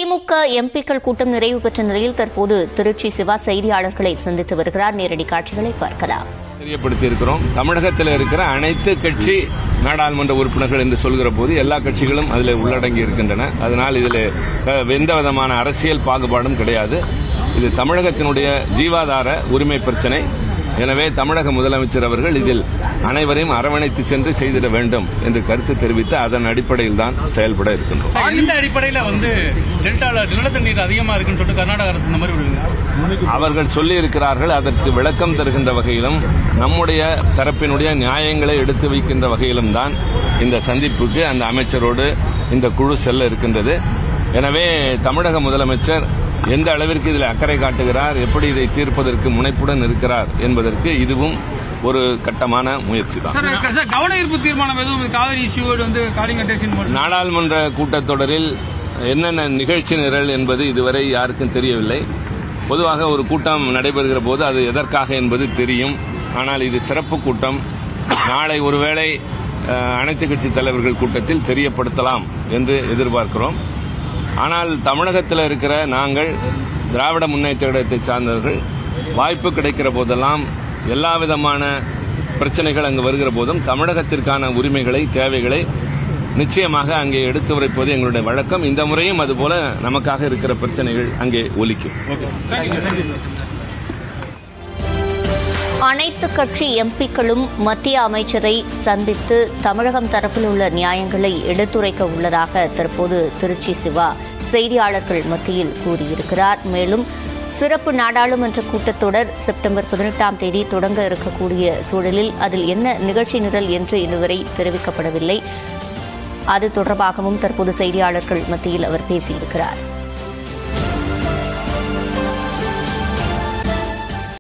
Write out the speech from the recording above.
திமுக எம்பிக்கள் கூட்டம் நிறைவு பெற்ற நிலையில் தற்போது திருச்சி சிவா செய்தியாளர்களை சந்தித்து வருகிறார் நேரடி காட்சிகளை பார்க்கலாம் தெரியப்படுத்தி இருக்கிறோம் தமிழகத்தில் இருக்கிற அனைத்து கட்சி நாடாளுமன்ற உறுப்பினர்கள் என்று சொல்கிற போது எல்லா கட்சிகளும் அதில் உள்ளடங்கி இருக்கின்றன அதனால் இதில் அஹ், எந்த விதமான அரசியல் பாகுபாடும் கிடையாது இது தமிழகத்தினுடைய ஜீவாதார உரிமை பிரச்சனை எனவே தமிழக முதலமைச்சர் அவர்கள் இதில் அனைவரையும் அரவணைத்து சென்று செய்திட வேண்டும் என்று கருத்து தெரிவித்து அதன் அடிப்படையில் தான் செயல்பட இருக்கின்றோம் சார், எந்த அடிப்படையில வந்து டெல்டால நிலத்தடி நீர் அதிகமா இருக்குன்னு சொல்லிட்டு கர்நாடக அரசு இந்த மாதிரி விடுங்க அவர்கள் சொல்லி இருக்கிறார்கள் அதற்கு விளக்கம் தருகின்ற வகையிலும் நம்முடைய தரப்பினுடைய நியாயங்களை எடுத்து வைக்கின்ற வகையிலும் தான் இந்த சந்திப்புக்கு அந்த அமைச்சரோடு இந்த குழு செல்ல இருக்கின்றது எனவே தமிழக முதலமைச்சர் எந்த அளவிற்கு இதில் அக்கறை காட்டுகிறார் எப்படி இதை தீர்ப்பதற்கு முனைப்புடன் இருக்கிறார் என்பதற்கு இதுவும் ஒரு கட்டமான முயற்சி தான் சார் சார் கவன ஈர்ப்பு தீர்மானம் எதுவும் காவிரி இஷ்யூ வந்து காலிங் அட்டேஷன் நாடாளுமன்ற கூட்டத்தொடரில் என்னென்ன நிகழ்ச்சி நிரல் என்பது இதுவரை யாருக்கும் தெரியவில்லை பொதுவாக ஒரு கூட்டம் நடைபெறுகிற போது அது எதற்காக என்பது தெரியும் ஆனால் இது சிறப்பு கூட்டம் நாளை ஒருவேளை அஹ், அனைத்து கட்சி தலைவர்கள் கூட்டத்தில் தெரியப்படுத்தலாம் என்று எதிர்பார்க்கிறோம் ஆனால் தமிழகத்தில் இருக்கிற நாங்கள் திராவிட முன்னேற்ற கழகத்தை சார்ந்தவர்கள் வாய்ப்பு கிடைக்கிற போதெல்லாம் எல்லா விதமான பிரச்சனைகள் அங்கு வருகிற போதும் தமிழகத்திற்கான உரிமைகளை தேவைகளை நிச்சயமாக அங்கே எடுத்து உரைப்பது எங்களுடைய வழக்கம் இந்த முறையும் அதுபோல நமக்காக இருக்கிற பிரச்சனைகள் அங்கே ஒலிக்கும் அனைத்து கட்சி எம்பிக்களும் மத்திய அமைச்சரை சந்தித்து தமிழகம் தரப்பில் உள்ள நியாயங்களை எடுத்துரைக்க உள்ளதாக தற்போது திருச்சி சிவா செய்தியாளர்கள் மத்தியில் கூறியிருக்கிறார் மேலும் சிறப்பு நாடாளுமன்ற கூட்டத்தொடர் செப்டம்பர் பதினெட்டாம் தேதி தொடங்க இருக்கக்கூடிய சூழலில் அதில் என்ன நிகழ்ச்சி நிரல் என்று இதுவரை தெரிவிக்கப்படவில்லை அது தொடர்பாகவும் தற்போது செய்தியாளர்கள் மத்தியில் அவர் பேசியிருக்கிறார்